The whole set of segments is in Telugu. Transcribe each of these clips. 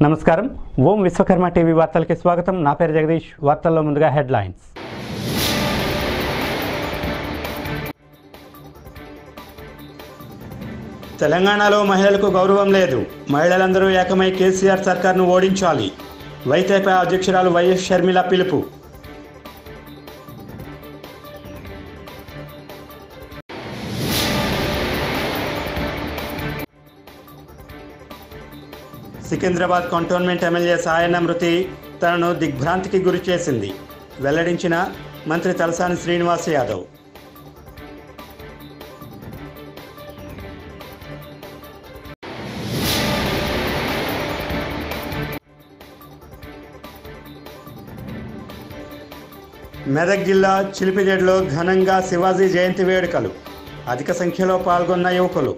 నమస్కారం ఓం విశ్వకర్మ టీవీ వార్తలకి స్వాగతం నా పేరు జగదీష్ వార్తల్లో ముందుగా హెడ్లైన్స్ తెలంగాణలో మహిళలకు గౌరవం లేదు మహిళలందరూ ఏకమై కేసీఆర్ సర్కార్ను ఓడించాలి వైతేపా అధ్యక్షురాలు వైఎస్ షర్మిల పిలుపు సికింద్రాబాద్ కంటోన్మెంట్ ఎమ్మెల్యే సాయన్న మృతి తనను దిగ్భ్రాంతికి గురి చేసింది వెల్లడించిన మంత్రి తలసాని శ్రీనివాస్ యాదవ్ మెదక్ జిల్లా చిలిపిజెడ్లో ఘనంగా శివాజీ జయంతి వేడుకలు అధిక సంఖ్యలో పాల్గొన్న యువకులు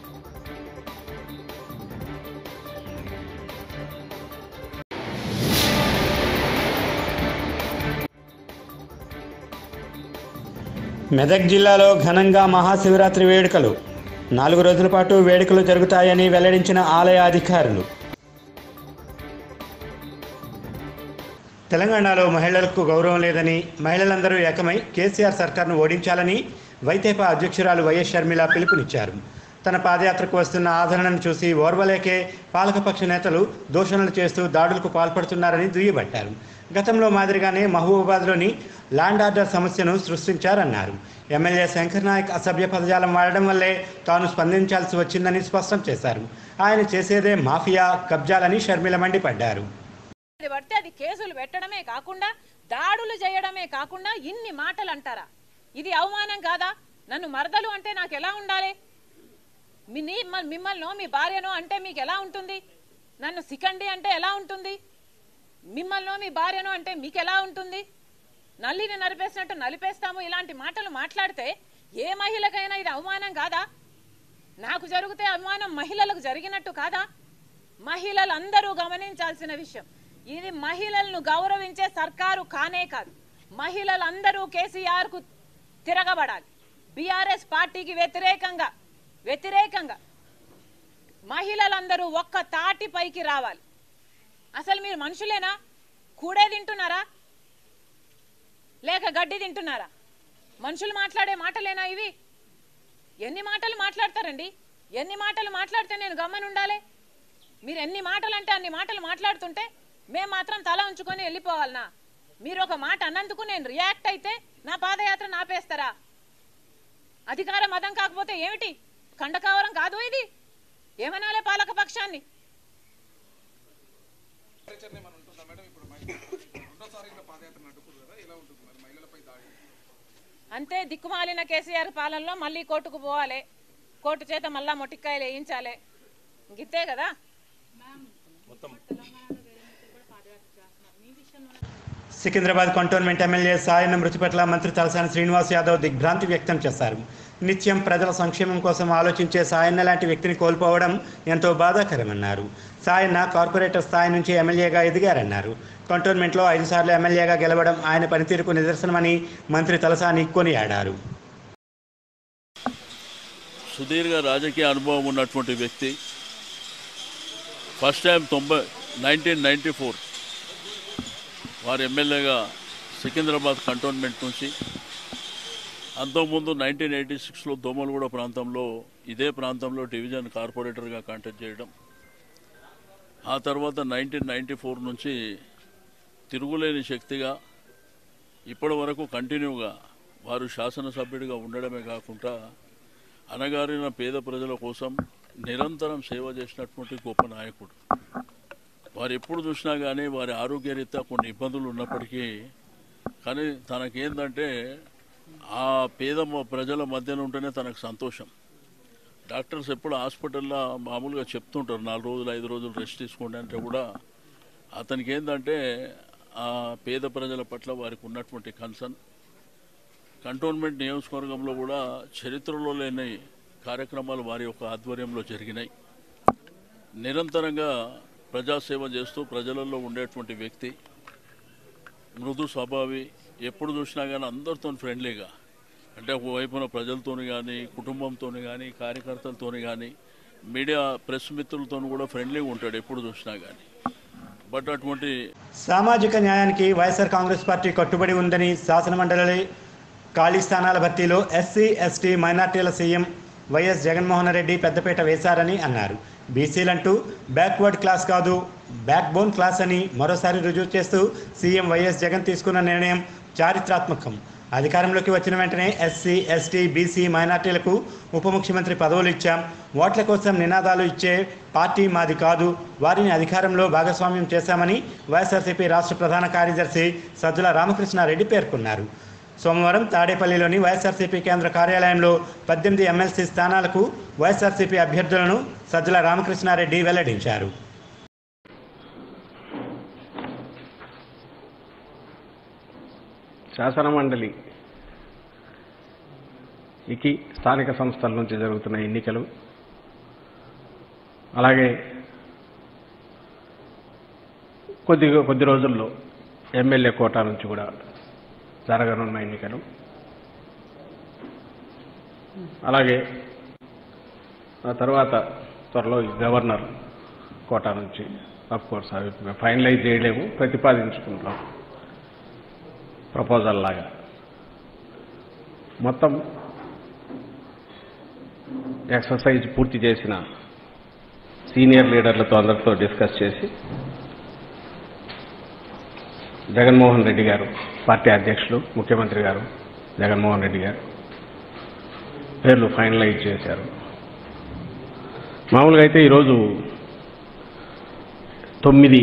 మెదక్ జిల్లాలో ఘనంగా మహాశివరాత్రి వేడుకలు నాలుగు రోజుల పాటు వేడుకలు జరుగుతాయని వెల్లడించిన ఆలయ అధికారులు తెలంగాణలో మహిళలకు గౌరవం లేదని మహిళలందరూ ఏకమై కేసీఆర్ సర్కార్ను ఓడించాలని వైతేపా అధ్యక్షురాలు వైఎస్ షర్మిల పిలుపునిచ్చారు తన పాదయాత్రకు వస్తున్న ఆదరణను చూసి ఓర్వలేకే పాలకపక్ష నేతలు దూషణలు చేస్తూ దాడులకు పాల్పడుతున్నారని దుయ్యబట్టారు గతంలో మాదిరిగానే మహబూబాబాద్లోని ల్యాండ్ ఆర్డర్ సమస్యను సృష్టించారన్నారు ఎమ్మెల్యే శంకర్ నాయక్ అసభ్య పదజాలం వాడడం వల్లే తాను స్పందించాల్సి వచ్చిందని స్పష్టం చేశారు ఆయన చేసేదే మాఫియా కబ్జాలని షర్మిల మండిపడ్డారు అది పడితే అది కేసులు పెట్టడమే కాకుండా దాడులు చేయడమే కాకుండా ఇన్ని మాటలు అంటారా ఇది అవమానం కాదా నన్ను మరదలు అంటే నాకు ఎలా ఉండాలి మీ నీ- మ- మిమ్మల్నో మీ భార్యనో అంటే మీకు ఎలా ఉంటుంది నన్ను సికండి అంటే ఎలా ఉంటుంది మిమ్మల్నో మీ భార్యనో అంటే మీకు ఎలా ఉంటుంది నల్లిని నలిపేసినట్టు నలిపేస్తాము ఇలాంటి మాటలు మాట్లాడితే ఏ మహిళకైనా ఇది అవమానం కాదా నాకు జరిగితే అవమానం మహిళలకు జరిగినట్టు కాదా మహిళలందరూ గమనించాల్సిన విషయం ఇది మహిళలను గౌరవించే సర్కారు కానే కాదు మహిళలందరూ కేసీఆర్ కు తిరగబడాలి బీఆర్ఎస్ పార్టీకి వ్యతిరేకంగా వ్యతిరేకంగా మహిళలందరూ ఒక్క తాటి పైకి రావాలి అసలు మీరు మనుషులేనా కూడే తింటున్నారా లేక గడ్డి తింటున్నారా మనుషులు మాట్లాడే మాటలేనా ఇవి ఎన్ని మాటలు మాట్లాడతారండి ఎన్ని మాటలు మాట్లాడితే నేను గమ్మని ఉండాలి మీరు ఎన్ని మాటలు అంటే అన్ని మాటలు మాట్లాడుతుంటే మేము మాత్రం తల ఉంచుకొని వెళ్ళిపోవాలనా మీరు ఒక మాట అన్నందుకు నేను రియాక్ట్ అయితే నా పాదయాత్ర నాపేస్తారా అధికార మతం కాకపోతే ఏమిటి ఖండకావరం కాదు ఇది ఏమనాలే పాలక పక్షాన్ని అంతే దిక్కుమాలిన కేసీఆర్ పాలనలో మళ్ళీ కోర్టుకు పోవాలి కోర్టు చేత మళ్ళా మొటిక్కాయలు వేయించాలి గిత్తే కదా సికింద్రాబాద్ కంటోన్మెంట్ ఎమ్మెల్యే సాయన్న మృతి పట్ల మంత్రి తలసాని శ్రీనివాస్ యాదవ్ దిగ్భ్రాంతి వ్యక్తం చేశారు నిత్యం ప్రజల సంక్షేమం కోసం ఆలోచించే సాయన్న లాంటి వ్యక్తిని కోల్పోవడం ఎంతో బాధాకరమన్నారు సాయన్న కార్పొరేటర్ స్థాయి నుంచి ఎమ్మెల్యేగా ఎదిగారన్నారు కంటోన్మెంట్లో ఐదు సార్లు ఎమ్మెల్యేగా గెలవడం ఆయన పనితీరుకు నిదర్శనమని మంత్రి తలసాని కొనియాడారు సుదీర్ఘ రాజకీయ అనుభవం ఉన్నటువంటి వ్యక్తి ఫస్ట్ టైం తొంభై నైన్టీన్ నైంటీ ఫోర్ వారు ఎమ్మెల్యేగా సికింద్రాబాద్ కంటోన్మెంట్ నుంచి అంతకుముందు నైన్టీన్ ఎయిటీ సిక్స్లో దోమలగూడ ప్రాంతంలో ఇదే ప్రాంతంలో డివిజన్ కార్పొరేటర్గా కాంటాక్ట్ చేయడం ఆ తర్వాత నైన్టీన్ నైంటీ ఫోర్ నుంచి తిరుగులేని శక్తిగా ఇప్పటి వరకు కంటిన్యూగా వారు శాసనసభ్యుడిగా ఉండడమే కాకుండా అనగారిన పేద ప్రజల కోసం నిరంతరం సేవ చేసినటువంటి గొప్ప నాయకుడు వారు ఎప్పుడు చూసినా కానీ వారి ఆరోగ్యరీత్యా కొన్ని ఇబ్బందులు ఉన్నప్పటికీ కానీ తనకేందంటే ఆ పేద మ- ప్రజల మధ్యన ఉంటేనే తనకు సంతోషం డాక్టర్స్ ఎప్పుడు హాస్పిటల్లో మామూలుగా చెప్తుంటారు నాలుగు రోజులు ఐదు రోజులు రెస్ట్ తీసుకోండి అంటే కూడా అతనికి ఏంటంటే ఆ పేద ప్రజల పట్ల వారికి ఉన్నటువంటి కన్సర్న్ కంటోన్మెంట్ నియోజకవర్గంలో కూడా చరిత్రలో లేని కార్యక్రమాలు వారి యొక్క ఆధ్వర్యంలో జరిగినాయి నిరంతరంగా ప్రజాసేవ చేస్తూ ప్రజలలో ఉండేటువంటి వ్యక్తి మృదు స్వభావి ఎప్పుడు చూసినా కానీ అందరితో ఫ్రెండ్లీగా అంటే ఒకవైపున ప్రజలతోని కానీ కుటుంబంతోని కానీ కార్యకర్తలతోని కానీ మీడియా ప్రెస్ మిత్రులతో కూడా ఫ్రెండ్లీగా ఉంటాడు ఎప్పుడు చూసినా కానీ బట్ అటువంటి సామాజిక న్యాయానికి వైఎస్ఆర్ కాంగ్రెస్ పార్టీ కట్టుబడి ఉందని శాసనమండలి ఖాళీ స్థానాల భర్తీలో ఎస్సీ ఎస్టీ మైనార్టీల సీఎం వైఎస్ జగన్మోహన్ రెడ్డి పెద్దపీట వేశారని అన్నారు బీసీలంటూ బ్యాక్వర్డ్ క్లాస్ కాదు బ్యాక్ బోన్ క్లాస్ అని మరోసారి రుజువు చేస్తూ సీఎం వైఎస్ జగన్ తీసుకున్న నిర్ణయం చారిత్రాత్మకం అధికారంలోకి వచ్చిన వెంటనే ఎస్సీ ఎస్టీ బీసీ మైనార్టీలకు ఉప ముఖ్యమంత్రి పదవులు ఇచ్చాం ఓట్ల కోసం నినాదాలు ఇచ్చే పార్టీ మాది కాదు వారిని అధికారంలో భాగస్వామ్యం చేశామని వైఎస్ఆర్సీపీ రాష్ట్ర ప్రధాన కార్యదర్శి సజ్జల రామకృష్ణారెడ్డి పేర్కొన్నారు సోమవారం తాడేపల్లిలోని వైఎస్ఆర్సీపీ కేంద్ర కార్యాలయంలో పద్దెనిమిది ఎమ్మెల్సీ స్థానాలకు వైఎస్ఆర్సీపీ అభ్యర్థులను సజ్జల రామకృష్ణారెడ్డి వెల్లడించారు శాసనమండలి ఇకి స్థానిక సంస్థల నుంచి జరుగుతున్న ఎన్నికలు అలాగే కొద్ది కొద్ది రోజుల్లో ఎమ్మెల్యే కోటా నుంచి కూడా జరగనున్న ఎన్నికలు అలాగే ఆ తర్వాత త్వరలో ఈ గవర్నర్ కోటా నుంచి అఫ్ కోర్స్ అవి ఫైనలైజ్ చేయలేము ప్రతిపాదించుకుంటాం ప్రపోజల్ లాగా మొత్తం ఎక్సర్సైజ్ పూర్తి చేసిన సీనియర్ లీడర్లతో అందరితో డిస్కస్ చేసి జగన్మోహన్ రెడ్డి గారు పార్టీ అధ్యక్షులు ముఖ్యమంత్రి గారు జగన్మోహన్ రెడ్డి గారు పేర్లు ఫైనలైజ్ చేశారు మామూలుగా అయితే ఈరోజు తొమ్మిది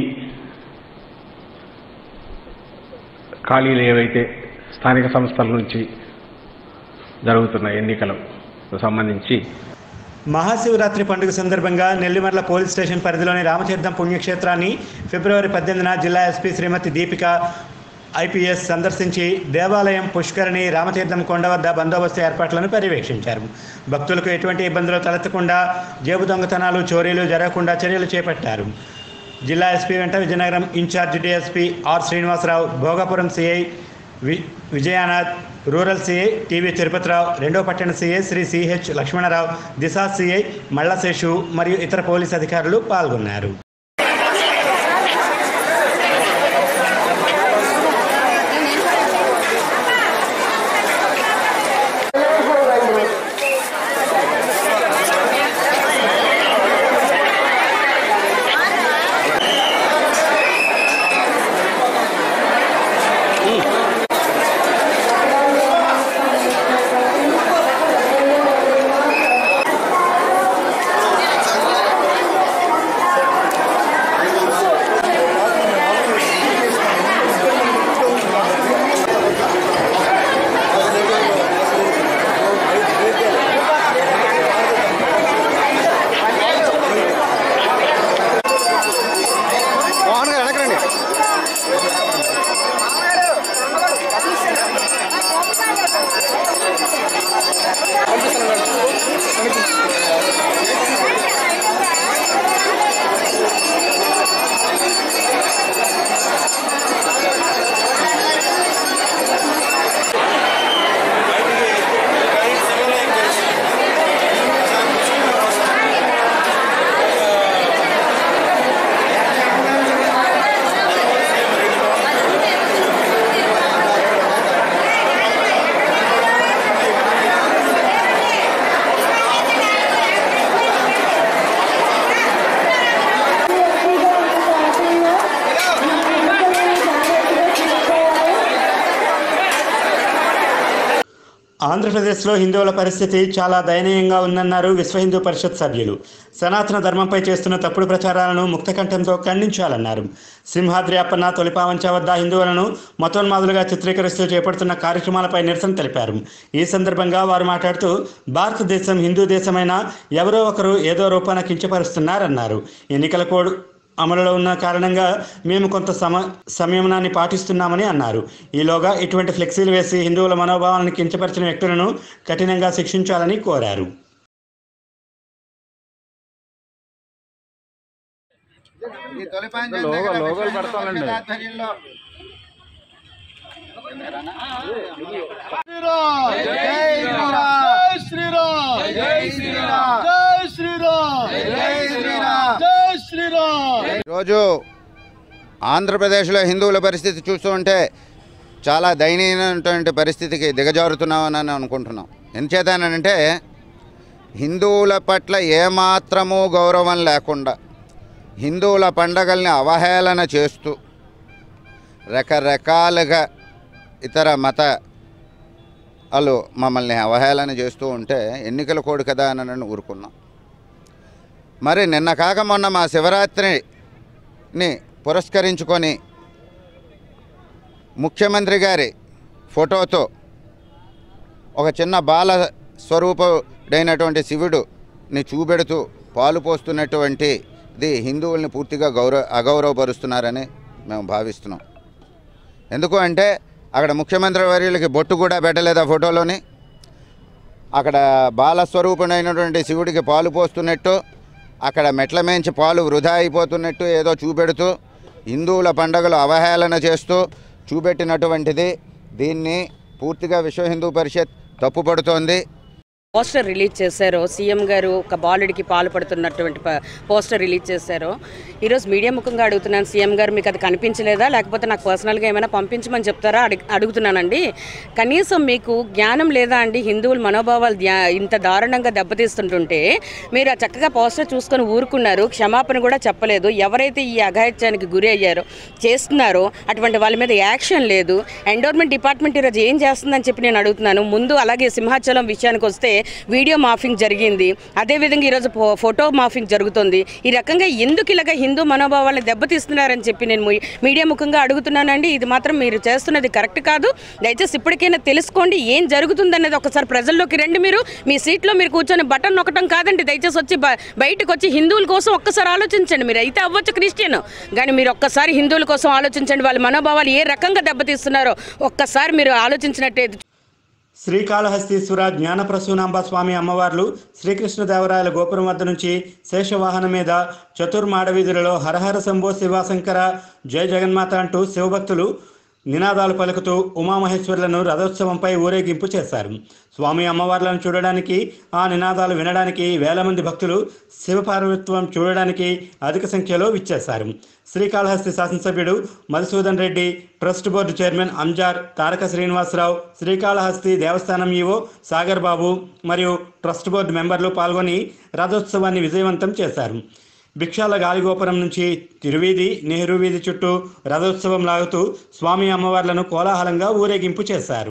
ఖాళీలు ఏవైతే స్థానిక సంస్థల నుంచి జరుగుతున్న ఎన్నికలకు సంబంధించి మహాశివరాత్రి పండుగ సందర్భంగా నెల్లిమర్ల పోలీస్ స్టేషన్ పరిధిలోని రామతీర్థం పుణ్యక్షేత్రాన్ని ఫిబ్రవరి పద్దెనిమిదిన జిల్లా ఎస్పీ శ్రీమతి దీపిక ఐపీఎస్ సందర్శించి దేవాలయం పుష్కరిణి రామతీర్థం కొండ వద్ద బందోబస్తు ఏర్పాట్లను పర్యవేక్షించారు భక్తులకు ఎటువంటి ఇబ్బందులు తలెత్తకుండా జేబు దొంగతనాలు చోరీలు జరగకుండా చర్యలు చేపట్టారు జిల్లా ఎస్పీ వెంట Vizianagaram incharge DSP R Srinivasa Rao Bhogapuram CI V Vijayanath rural CI TV Tirupati Rao రెండో పట్టణ CI Shri CH Lakshmana Rao Disha CI Mallaseshu మరియు ఇతర పోలీస్ అధికారులు పాల్గొన్నారు మోహన్ గారు వెనకరండి ఆంధ్రప్రదేశ్లో హిందువుల పరిస్థితి చాలా దయనీయంగా ఉందన్నారు విశ్వ హిందూ పరిషత్ సభ్యులు సనాతన ధర్మంపై చేస్తున్న తప్పుడు ప్రచారాలను ముక్తకంఠంతో ఖండించాలన్నారు సింహాద్రి అప్పన్న తొలిపావంచ వద్ద హిందువులను మతోన్మాదులుగా చిత్రీకరిస్తూ చేపడుతున్న కార్యక్రమాలపై నిరసన తెలిపారు ఈ సందర్భంగా వారు మాట్లాడుతూ భారతదేశం హిందూ దేశమైన ఎవరో ఒకరు ఏదో రూపాన కించపరుస్తున్నారన్నారు ఎన్నికల కోడ్ అమలులో ఉన్న కారణంగా మేము కొంత సమ సంయమనాన్ని పాటిస్తున్నామని అన్నారు ఈలోగా ఇటువంటి ఫ్లెక్సీలు వేసి హిందువుల మనోభావాలను కించపరిచిన వ్యక్తులను కఠినంగా శిక్షించాలని కోరారు ఈ తొలి పంచాయతీ లోగో- దగ్గర లోగోలు విశ్వ పెడతామండి. హిందూ ఆధ్వర్యంలో ఈరోజు ఆంధ్రప్రదేశ్లో హిందువుల పరిస్థితి చూస్తూ ఉంటే చాలా దయనీయమైనటువంటి పరిస్థితికి దిగజారుతున్నామని అనుకుంటున్నాం ఎందుచేతనంటే హిందువుల పట్ల ఏమాత్రమూ గౌరవం లేకుండా హిందువుల పండగల్ని అవహేళన చేస్తూ రకరకాలుగా ఇతర మత వాళ్ళు మమ్మల్ని అవహేళన చేస్తూ ఉంటే ఎన్నికల కోడ్ కదా అని నన్ను ఊరుకున్నాం మరి నిన్న కాక మొన్న మా శివరాత్రిని పురస్కరించుకొని ముఖ్యమంత్రి గారి ఫోటోతో ఒక చిన్న బాల స్వరూపుడైనటువంటి శివుడుని చూపెడుతూ పాలు పోస్తున్నటువంటి ఇది హిందువుల్ని పూర్తిగా గౌరవ అగౌరవపరుస్తున్నారని మేము భావిస్తున్నాం ఎందుకు అంటే అక్కడ ముఖ్యమంత్రి వర్యులకి బొట్టు కూడా పెట్టలేదు ఆ ఫోటోలోని అక్కడ బాలస్వరూపుడైనటువంటి శివుడికి పాలు పోస్తున్నట్టు అక్కడ మెట్ల మేంచి పాలు వృధా అయిపోతున్నట్టు ఏదో చూపెడుతూ హిందువుల పండుగలు అవహేళన చేస్తూ చూపెట్టినటువంటిది దీన్ని పూర్తిగా విశ్వ హిందూ పరిషత్ తప్పుపడుతోంది పోస్టర్ రిలీజ్ చేశారు సీఎం గారు ఒక బాలుడికి పాల్పడుతున్నటువంటి ప- పోస్టర్ రిలీజ్ చేశారు ఈరోజు మీడియా ముఖంగా అడుగుతున్నాను సీఎం గారు మీకు అది కనిపించలేదా లేకపోతే నాకు పర్సనల్గా ఏమైనా పంపించమని చెప్తారా అడిగి అడుగుతున్నానండి కనీసం మీకు జ్ఞానం లేదా అండి హిందువుల మనోభావాలు ధ్యా ఇంత దారుణంగా దెబ్బతీస్తుంటుంటే మీరు ఆ చక్కగా పోస్టర్ చూసుకొని ఊరుకున్నారు క్షమాపణ కూడా చెప్పలేదు ఎవరైతే ఈ అఘాయిత్యానికి గురి అయ్యారో చేస్తున్నారో అటువంటి వాళ్ళ మీద యాక్షన్ లేదు ఎండోర్మెంట్ డిపార్ట్మెంట్ ఈరోజు ఏం చేస్తుందని చెప్పి నేను అడుగుతున్నాను ముందు అలాగే సింహాచలం విషయానికి వస్తే వీడియో మాఫింగ్ జరిగింది అదేవిధంగా ఈరోజు ఫో- ఫోటో మాఫింగ్ జరుగుతుంది ఈ రకంగా ఎందుకు ఇలాగ హిందూ మనోభావాలను దెబ్బతీస్తున్నారని చెప్పి నేను మీ- మీడియా ముఖంగా అడుగుతున్నానండి ఇది మాత్రం మీరు చేస్తున్నది కరెక్ట్ కాదు దయచేసి ఇప్పటికైనా తెలుసుకోండి ఏం జరుగుతుందనేది ఒకసారి ప్రజల్లోకి రండి మీరు మీ సీట్లో మీరు కూర్చొని బటన్ నొక్కటం కాదండి దయచేసి వచ్చి బ- బయటకు వచ్చి హిందువుల కోసం ఒక్కసారి ఆలోచించండి మీరు అయితే అవ్వచ్చు క్రిస్టియన్ కానీ మీరు ఒక్కసారి హిందువుల కోసం ఆలోచించండి వాళ్ళ మనోభావాలు ఏ రకంగా దెబ్బతీస్తున్నారో ఒక్కసారి మీరు ఆలోచించినట్టయితే శ్రీకాళహస్తీశ్వర జ్ఞానప్రసూనాంబ స్వామి అమ్మవార్లు శ్రీకృష్ణదేవరాయల గోపురం వద్ద నుంచి శేషవాహనం మీద చతుర్మాడ వీధులలో హరహర శంభో శివాశంకర జయ జగన్మాత అంటూ శివభక్తులు నినాదాలు పలుకుతూ ఉమామహేశ్వరులను రథోత్సవంపై ఊరేగింపు చేశారు స్వామి అమ్మవార్లను చూడడానికి ఆ నినాదాలు వినడానికి వేల మంది భక్తులు శివపార్వత్వం చూడడానికి అధిక సంఖ్యలో విచ్చేశారు శ్రీకాళహస్తి శాసనసభ్యుడు Madhusudan Reddy trust board chairman Anjur Taraka Srinivasa Rao Srikalahasti దేవస్థానం ఈవో సాగర్ బాబు మరియు ట్రస్ట్ బోర్డు మెంబర్లు పాల్గొని రథోత్సవాన్ని విజయవంతం చేశారు భిక్షాల గాలిగోపురం నుంచి తిరువీధి నెహ్రూ వీధి చుట్టూ రథోత్సవం లాగుతూ స్వామి అమ్మవార్లను కోలాహలంగా ఊరేగింపు చేశారు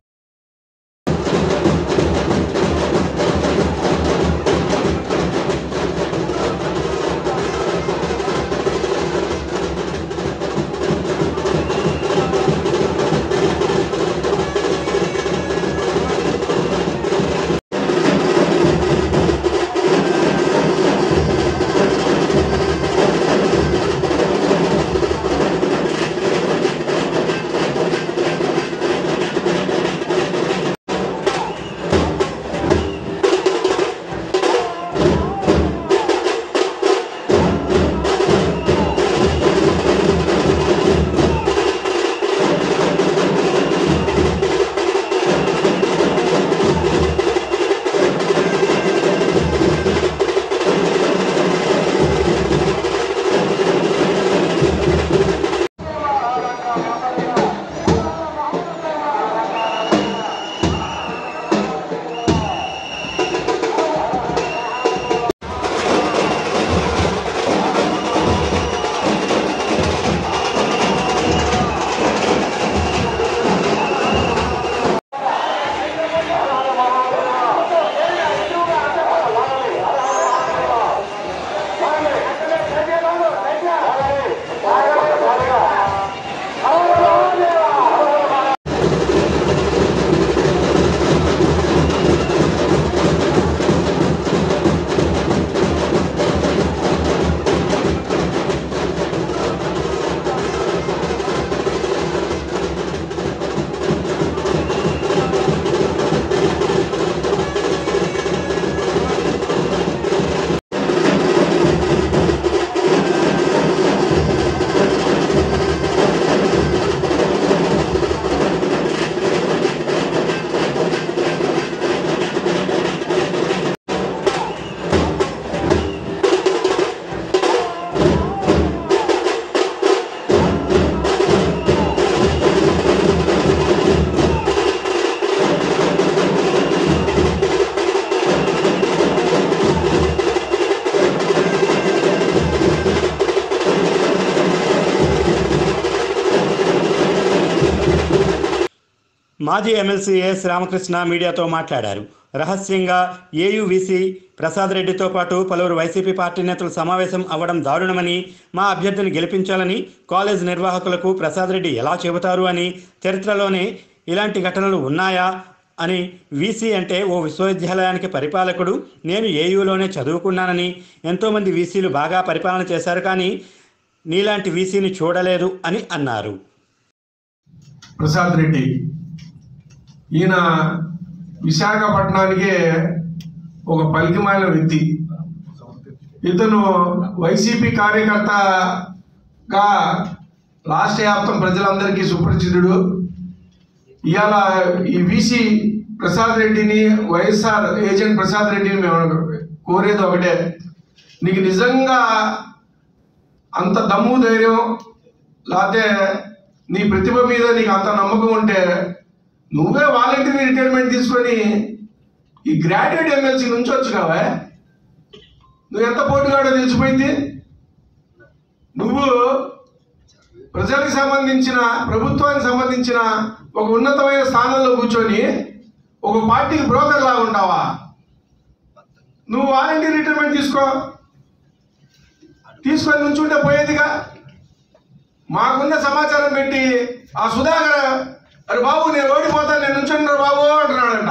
మాజీ ఎమ్మెల్సీ ఎస్ రామకృష్ణ మీడియాతో మాట్లాడారు రహస్యంగా ఏయువిసి ప్రసాద్ రెడ్డితో పాటు పలువురు వైసీపీ పార్టీ నేతలు సమావేశం అవ్వడం దారుణమని మా అభ్యర్థిని గెలిపించాలని కాలేజ్ నిర్వాహకులకు ప్రసాద్ రెడ్డి ఎలా చెబుతారు అని చరిత్రలోనే ఇలాంటి ఘటనలు ఉన్నాయా అని వీసీ అంటే ఓ విశ్వవిద్యాలయానికి పరిపాలకుడు నేను ఏయూలోనే చదువుకున్నానని ఎంతోమంది వీసీలు బాగా పరిపాలన చేశారు కానీ నీలాంటి వీసీని చూడలేదు అని అన్నారు ప్రసాద్ రెడ్డి ఈయన విశాఖపట్నానికే ఒక పలికిమాలిన వ్యక్తి ఇతను వైసీపీ కార్యకర్తగా రాష్ట్ర వ్యాప్తం ప్రజలందరికీ సుపరిచితుడు ఇవాళ ఈ వీసీ ప్రసాద్ రెడ్డిని వైఎస్ఆర్ ఏజెంట్ ప్రసాద్ రెడ్డిని మేము కోరేది ఒకటే నీకు నిజంగా అంత దమ్ము ధైర్యం లేకపోతే నీ ప్రతిభ మీద నీకు అంత నమ్మకం ఉంటే నువ్వే వాలంటీర్ రిటైర్మెంట్ తీసుకొని ఈ గ్రాడ్యుయేట్ ఎమ్మెల్సీ నుంచి వచ్చు కావా నువ్వు ఎంత పోటీగాడో తెలిసిపోయింది నువ్వు ప్రజలకు సంబంధించిన ప్రభుత్వానికి సంబంధించిన ఒక ఉన్నతమైన స్థానంలో కూర్చొని ఒక పార్టీకి బ్రోకర్ లాగా ఉంటావా నువ్వు వాలంటీర్ రిటైర్మెంట్ తీసుకో తీసుకొని నుంచుంటే పోయేదిగా మాకున్న సమాచారం పెట్టి ఆ సుధాకర్ అరే బాబు నేను ఓడిపోతాను నేను నుంచున్నారు బాబు అంటున్నాడంట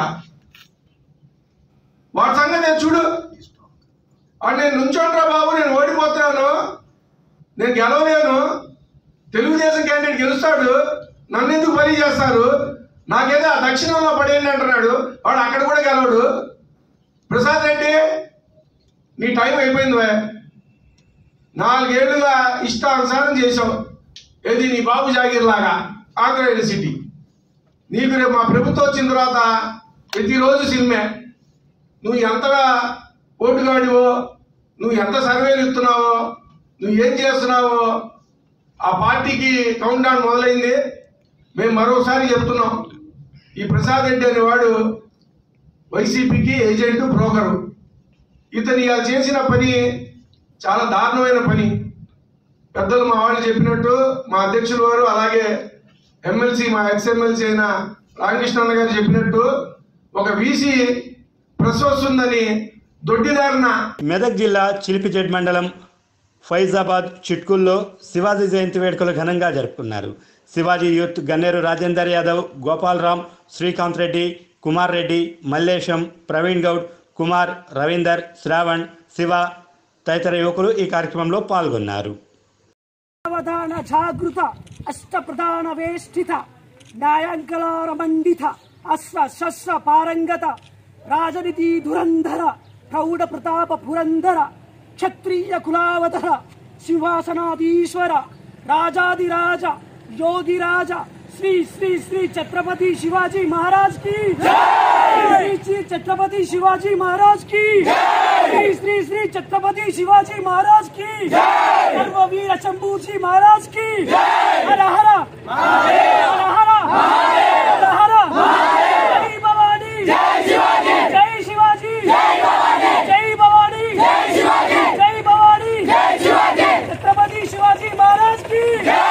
వాడి సంగతి నేను చూడు వాడు నేను నుంచోండ్రా బాబు నేను ఓడిపోతున్నాను నేను గెలవలేను తెలుగుదేశం క్యాండిడేట్ గెలుస్తాడు నన్ను ఎందుకు బలి చేస్తారు నాకేదో ఆ దక్షిణంలో పడేయండి అంటున్నాడు వాడు అక్కడ కూడా గెలవడు ప్రసాద్ రెడ్డి నీ టైం అయిపోయింది వే. నాలుగేళ్లుగా ఇష్టానుసారం చేసావు ఏది నీ బాబు జాగీర్ లాగా ఆంధ్ర యూనివర్సిటీ నీకు రేపు మా ప్రభుత్వం వచ్చిన తర్వాత ప్రతిరోజు సినిమే నువ్వు ఎంతగా ఓటుగాడివో నువ్వు ఎంత సర్వేలు ఇస్తున్నావో నువ్వు ఏం చేస్తున్నావో ఆ పార్టీకి కౌంట్ డౌన్ మొదలైంది మేము మరోసారి చెప్తున్నాం ఈ ప్రసాద్ రెడ్డి అనేవాడు వైసీపీకి ఏజెంట్ బ్రోకరు ఇతను ఇలా చేసిన పని చాలా దారుణమైన పని పెద్దలు మా వాళ్ళు చెప్పినట్టు మా అధ్యక్షుల వారు అలాగే ఎమ్మెల్సీ మా ఎక్స్ ఎమ్మెల్సీ అయిన రామకృష్ణ గారు చెప్పినట్టు ఒక వీసీ ప్రెస్ వస్తుందని దొడ్డిదారిన మెదక్ జిల్లా చిలిపిజెడ్ మండలం ఫైజాబాద్ చిట్కుల్లో శివాజీ జయంతి వేడుకలు ఘనంగా జరుపుకున్నారు శివాజీ యూత్ గన్నేరు రాజేందర్ యాదవ్ గోపాలరామ్ శ్రీకాంత్ రెడ్డి కుమార్ రెడ్డి మల్లేశం ప్రవీణ్ గౌడ్ కుమార్ రవీందర్ శ్రావణ్ శివ తదితర యువకులు ఈ కార్యక్రమంలో పాల్గొన్నారు అవధాన జాగృత అష్టప్రధాన వేష్టిత న్యాయాంకలార మండిత అశ్వ శస్వ పారంగత రాజనిధి ధురంధర ప్రౌఢ ప్రతాప పురంధర క్షత్రియ కులావధర సింహాసనాధీశ్వర రాజాదిరాజ యోగిరాజ శ్రీ శ్రీ శ్రీ ఛత్రపతి శివాజీ మహారాజ్ కి శ్రీ శ్రీ ఛత్రపతి శివాజీ మహారాజ్ కి శ్రీ శ్రీ శ్రీ ఛత్రపతి శివాజీ మహారాజ్ కి సర్వవీర శంభూజీ మహారాజ్ కి హర హర హర హర హర హర జై భవానీ జై శివాజీ జై శివాజీ జై భవానీ జై భవానీ జై శివాజీ జై భవానీ జై శివాజీ ఛత్రపతి శివాజీ మహారాజ్ కి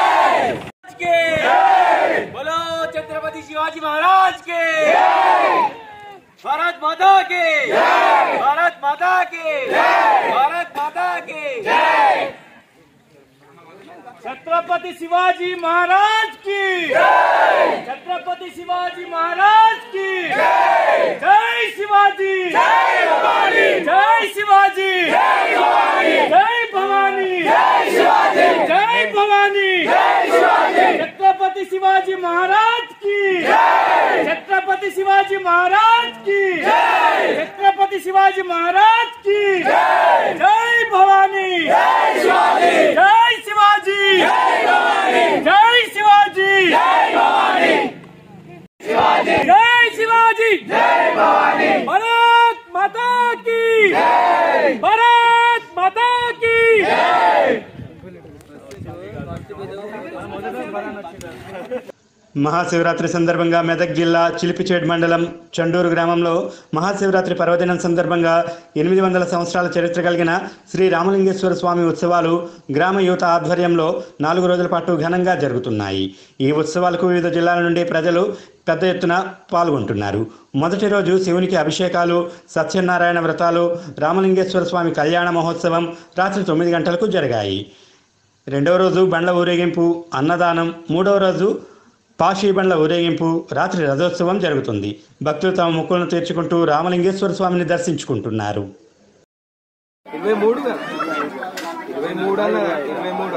के बोलो छत्रपति शिवाजी महाराज के भारत माता के भारत माता के भारत माता के छत्रपति शिवाजी महाराज की छत्रपति शिवाजी महाराज की जय शिवाजी जय भवानी जय शिवाजी जय भवानी जय भवानी जय शिवाजी जय भवानी जय शिवाजी छत्रपति शिवाजी महाराज की छत्रपति शिवाजी महाराज की छत्रपति शिवाजी महाराज की जय भवानी जय शिवाजी जय शिवाजी जय भवानी जय शिवाजी जय भवानी जय शिवाजी जय भवानी भारत माता की भारत माता की మహాశివరాత్రి సందర్భంగా మెదక్ జిల్లా చిలిపిచేడ్ మండలం చండూరు గ్రామంలో మహాశివరాత్రి పర్వదినం సందర్భంగా ఎనిమిది వందల సంవత్సరాల చరిత్ర కలిగిన శ్రీ రామలింగేశ్వర స్వామి ఉత్సవాలు గ్రామ యువత ఆధ్వర్యంలో నాలుగు రోజుల పాటు ఘనంగా జరుగుతున్నాయి ఈ ఉత్సవాలకు వివిధ జిల్లాల నుండి ప్రజలు పెద్ద ఎత్తున పాల్గొంటున్నారు మొదటి రోజు శివునికి అభిషేకాలు సత్యనారాయణ వ్రతాలు రామలింగేశ్వర స్వామి కళ్యాణ మహోత్సవం రాత్రి తొమ్మిది గంటలకు జరిగాయి రెండవ రోజు బండ్ల ఊరేగింపు అన్నదానం మూడవ రోజు పాషీ బండ్ల ఊరేగింపు రాత్రి రథోత్సవం జరుగుతుంది భక్తులు తమ మొక్కులను తీర్చుకుంటూ రామలింగేశ్వర స్వామిని దర్శించుకుంటున్నారు ఇరవై మూడు ఇరవై మూడు అన్న ఇరవై మూడు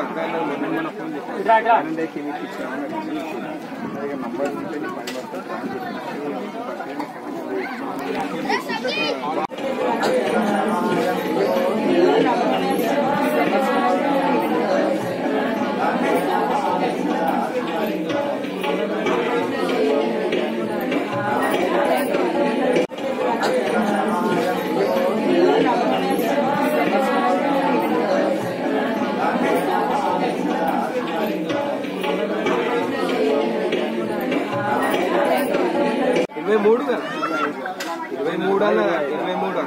ఇరవై మూడు ఇరవై మూడు అన్న ఇరవై మూడు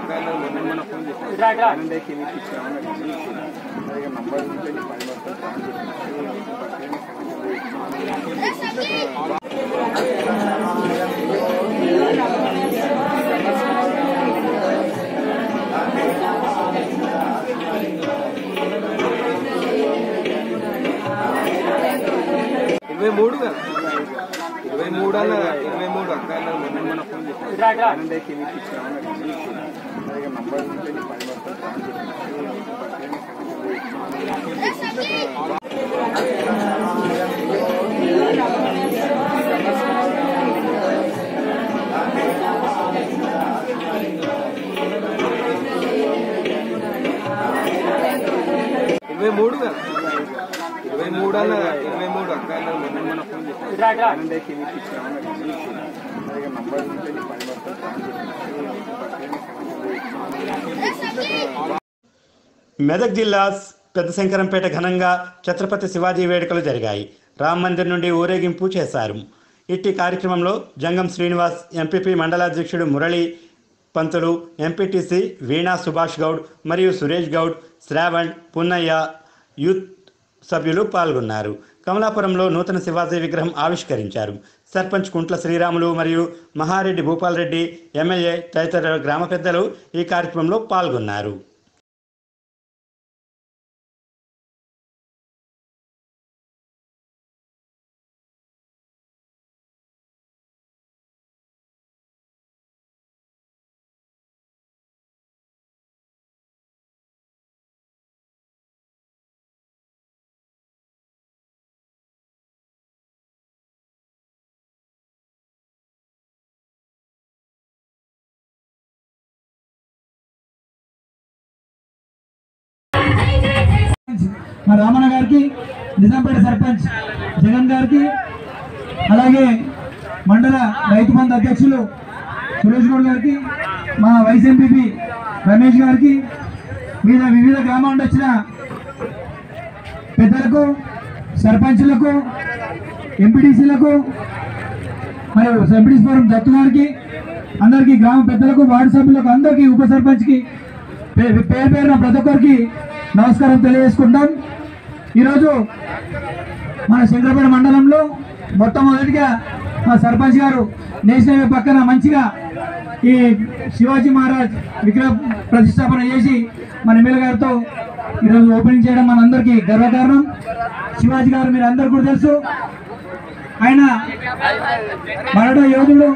ఇరవై మూడు ఇరవై మూడు అన్న ఇరవై మూడు ఇరవై మూడు ఇరవై మూడు అన్న ఇరవై మూడు మెదక్ జిల్లా పెద్ద శంకరంపేట ఘనంగా ఛత్రపతి శివాజీ వేడుకలు జరిగాయి రామ్ మందిర్ నుండి ఊరేగింపు చేశారు ఇట్టి కార్యక్రమంలో జంగం శ్రీనివాస్ ఎంపీపీ మండలాధ్యక్షుడు మురళి పంతులు ఎంపీటీసీ వీణా సుభాష్ గౌడ్ మరియు సురేష్ గౌడ్ శ్రావణ్ పున్నయ్య యూత్ సభ్యులు పాల్గొన్నారు కమలాపురంలో నూతన శివాజీ విగ్రహం ఆవిష్కరించారు సర్పంచ్ కుంట్ల శ్రీరాములు మరియు మహారెడ్డి భూపాల్ రెడ్డి ఎమ్మెల్యే తదితర గ్రామ పెద్దలు ఈ కార్యక్రమంలో పాల్గొన్నారు మా రామన్న గారికి నిజాంపేట సర్పంచ్ జగన్ గారికి అలాగే మండల రైతు బంధు అధ్యక్షులు సురేష్ గౌడ్ గారికి మా వైస్ ఎంపీపీ రమేష్ గారికి వివిధ వివిధ గ్రామాల నుండి వచ్చిన పెద్దలకు సర్పంచులకు ఎంపీటీసీలకు మరియు ఎంపీటీసీ ఫోరం దత్తు గారికి అందరికీ గ్రామ పెద్దలకు వార్డు సభ్యులకు అందరికీ ఉప సర్పంచ్కి పే- పేరు పేరున ప్రతి ఒక్కరికి నమస్కారం తెలియజేసుకుంటాం ఈరోజు మన శంకరపేట మండలంలో మొట్టమొదటిగా మా సర్పంచ్ గారు నేషనల్ హైవే పక్కన మంచిగా ఈ శివాజీ మహారాజ్ విగ్రహ ప్రతిష్టాపన చేసి మన ఎమ్మెల్యే గారితో ఈరోజు ఓపెనింగ్ చేయడం మనందరికీ గర్వకారణం శివాజీ గారు మీరు అందరు కూడా తెలుసు ఆయన మరణ యోధుడు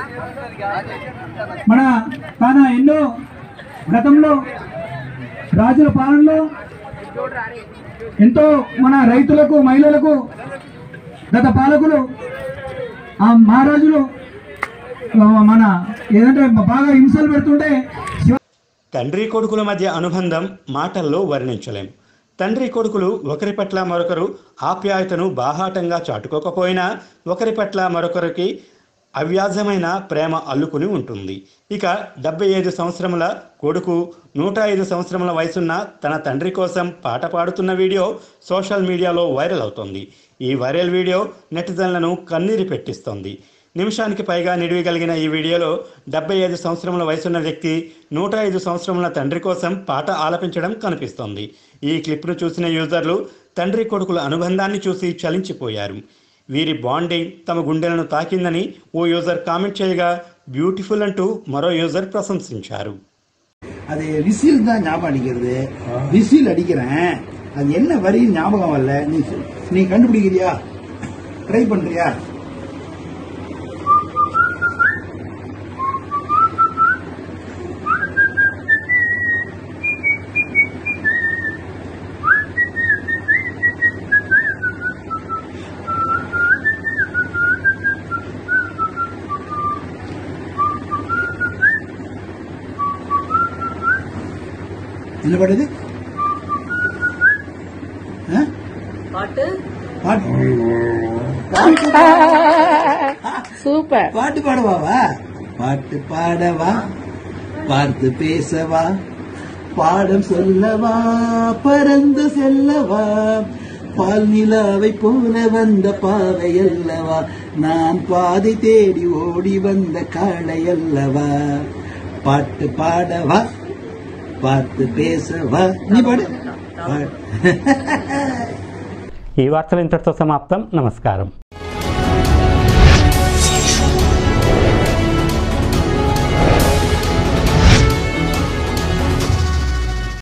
మన తాన ఎన్నో గతంలో రాజుల పాలనలో ఎంతో మన రైతులకు మహిళలకు గత పాలకులు ఆ మహారాజులు ఆ, మన ఏదంటే బాగా హింసలు పెడుతుంటే శివ తండ్రి కొడుకుల మధ్య అనుబంధం మాటల్లో వర్ణించలేం తండ్రి కొడుకులు ఒకరి పట్ల మరొకరు ఆప్యాయతను బాహాటంగా చాటుకోకపోయినా ఒకరి పట్ల మరొకరికి అవ్యాజమైన ప్రేమ అల్లుకుని ఉంటుంది ఇక డెబ్బై ఐదు సంవత్సరముల కొడుకు నూట ఐదు సంవత్సరముల వయసున్న తన తండ్రి కోసం పాట పాడుతున్న వీడియో సోషల్ మీడియాలో వైరల్ అవుతోంది ఈ వైరల్ వీడియో నెటిజన్లను కన్నీరు పెట్టిస్తోంది నిమిషానికి పైగా నిడివి కలిగిన ఈ వీడియోలో డెబ్బై ఐదు సంవత్సరముల వయసున్న వ్యక్తి నూట ఐదు సంవత్సరముల తండ్రి కోసం పాట ఆలపించడం కనిపిస్తోంది ఈ క్లిప్ను చూసిన యూజర్లు తండ్రి కొడుకుల అనుబంధాన్ని చూసి చలించిపోయారు వీరి బాండింగ్ తమ గుండెలను తాకిందని ఓ యూజర్ కామెంట్ చేయగా బ్యూటిఫుల్ అంటూ మరో యూజర్ ప్రశంసించారు அது விசில் தான் ஞாபகம் அடிக்கிறது விசில் அடிக்கிறேன் அது என்ன வரி ஞாபகம் வரல நீ சொல். நீ கண்டுபிடிக்கிறியா ட்ரை பண்றியா என்ன பாடுது ஆ? பாட்டு பாட்டு சூப்பர் பாட்டு பாடவாவா பாட்டு பாடவா பார்த்து பேசவா பாடம் சொல்லவா பறந்து செல்லவா பால் நிலாவை போல வந்த பாவை அல்லவா நான் பாதை தேடி ஓடி வந்த காளை அல்லவா பாட்டு பாடவா பார்த்து பேசவா நீ பாடு பாடு ఈ వార్తలు ఇంతటితో సమాప్తం నమస్కారం